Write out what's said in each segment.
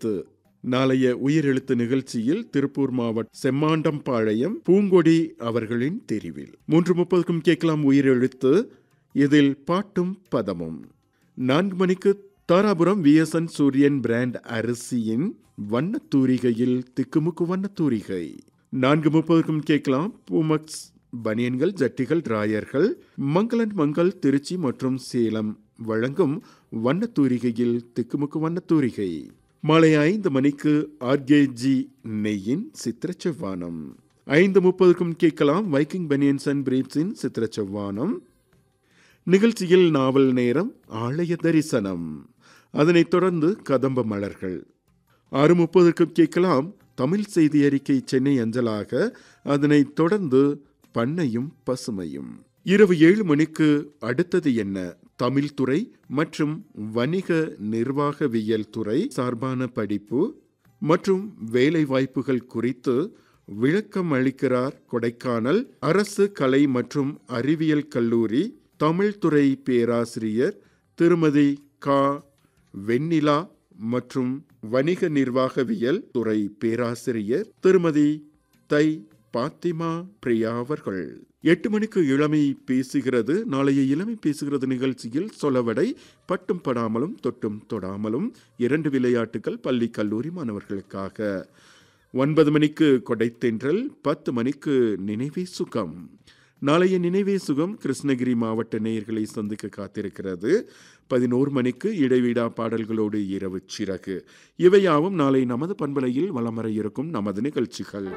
உயிரெழுத்து நாளைய உயிரெழுத்து நிகழ்ச்சியில் திருப்பூர் மாவட்ட செம்மாண்டம்பாளையம் பூங்கொடி அவர்களின் தெரிவில் மூன்று முப்பதுக்கும் கேட்கலாம் உயிரெழுத்து இதில் பாட்டும் பதமும் நான்கு மணிக்கு தாராபுரம் விஎஸ்என் சூரியன் பிராண்ட் அரிசியின் வண்ணத் தூரிகையில் திக்குமுக்கு வண்ணத் தூரிகை நான்கு முப்பதுக்கும் கேட்கலாம் பூமக்ஸ் பனியன்கள் ஜட்டிகள் ராயர்கள் மங்களன் மங்கள் திருச்சி மற்றும் சேலம் வழங்கும் வண்ணத் தூரிகையில் திக்குமுக்கு வண்ணத் தூரிகை மாலை ஐந்து மணிக்கு ஆர்கேஜி நெய்யின் சித்திர செவ்வானம் ஐந்து முப்பதுக்கும் கேட்கலாம் வைக்கிங் பனியன்ஸ் அண்ட் பிரீப்ஸின் சித்திர செவ்வானம் நிகழ்ச்சியில் நாவல் நேரம் ஆலய தரிசனம் அதனைத் தொடர்ந்து கதம்ப மலர்கள் ஆறு முப்பதுக்கு கேட்கலாம் தமிழ் செய்தி அறிக்கை சென்னை அஞ்சலாக அதனைத் தொடர்ந்து பண்ணையும் பசுமையும் இரவு ஏழு மணிக்கு அடுத்தது என்ன தமிழ் துறை மற்றும் வணிக நிர்வாகவியல் துறை சார்பான படிப்பு மற்றும் வேலை வாய்ப்புகள் குறித்து விளக்கம் அளிக்கிறார் கொடைக்கானல் அரசு கலை மற்றும் அறிவியல் கல்லூரி தமிழ் துறை பேராசிரியர் திருமதி கா வெண்ணிலா மற்றும் வணிக நிர்வாகவியல் துறை பேராசிரியர் திருமதி தை பாத்திமா பிரியா அவர்கள் எட்டு மணிக்கு இளமை பேசுகிறது நாளைய இளமை பேசுகிறது நிகழ்ச்சியில் சொலவடை பட்டும் படாமலும் தொட்டும் தொடாமலும் இரண்டு விளையாட்டுகள் பள்ளி கல்லூரி மாணவர்களுக்காக ஒன்பது மணிக்கு கொடைத்தென்றல் பத்து மணிக்கு நினைவே சுகம் நாளைய நினைவே சுகம் கிருஷ்ணகிரி மாவட்ட நேயர்களை சந்திக்க காத்திருக்கிறது பதினோரு மணிக்கு இடைவிடா பாடல்களோடு இரவு சிறகு இவையாவும் நாளை நமது பண்பலையில் வலம் வர இருக்கும் நமது நிகழ்ச்சிகள்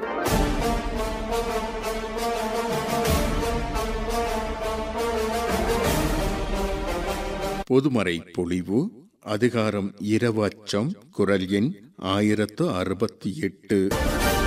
பொதுமறை பொழிவு அதிகாரம் இரவச்சம் குரல் எண் ஆயிரத்து அறுபத்தி எட்டு